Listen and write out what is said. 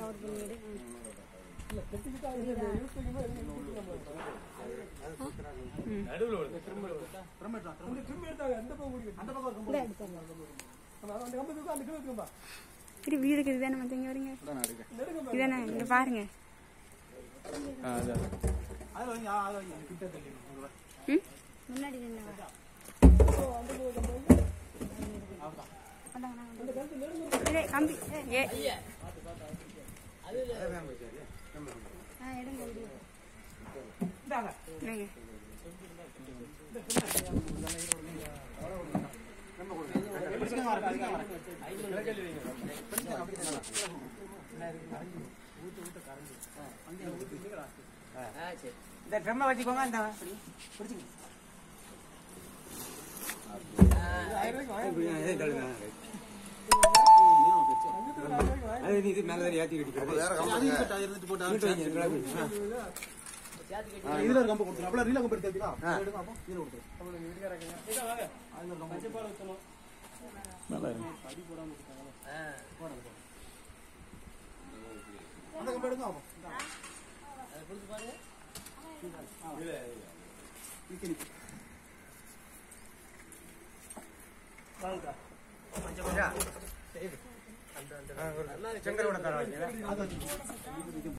Cover பண்ணிடு நடுவுல விடுங்க. இது வீடுக்கு இதுதானே மத்த இங்க வரீங்க இதானே இங்க பாருங்க ஆ, அதான். ம்? முன்னாடி நின்று வா. இதே கம்பி ஏ ஆ எடுங்க எடுங்க. எடுங்க. இந்த ட்ரம்மை வச்சுக்கோங்க இந்த இது மேலே ஏற்றி கட்டிக்கிறது இதுல ஒரு கம்பு கொடுத்துரு அப்படியே ரீல கம்பு எடுத்து வைக்கலாம் எடுங்க அப்போ இதுல கொடுத்துரு நல்லா இருக்கு. அந்த கம்பு எடுங்க அப்போ செங்கலோட தர வைக்கிறேன்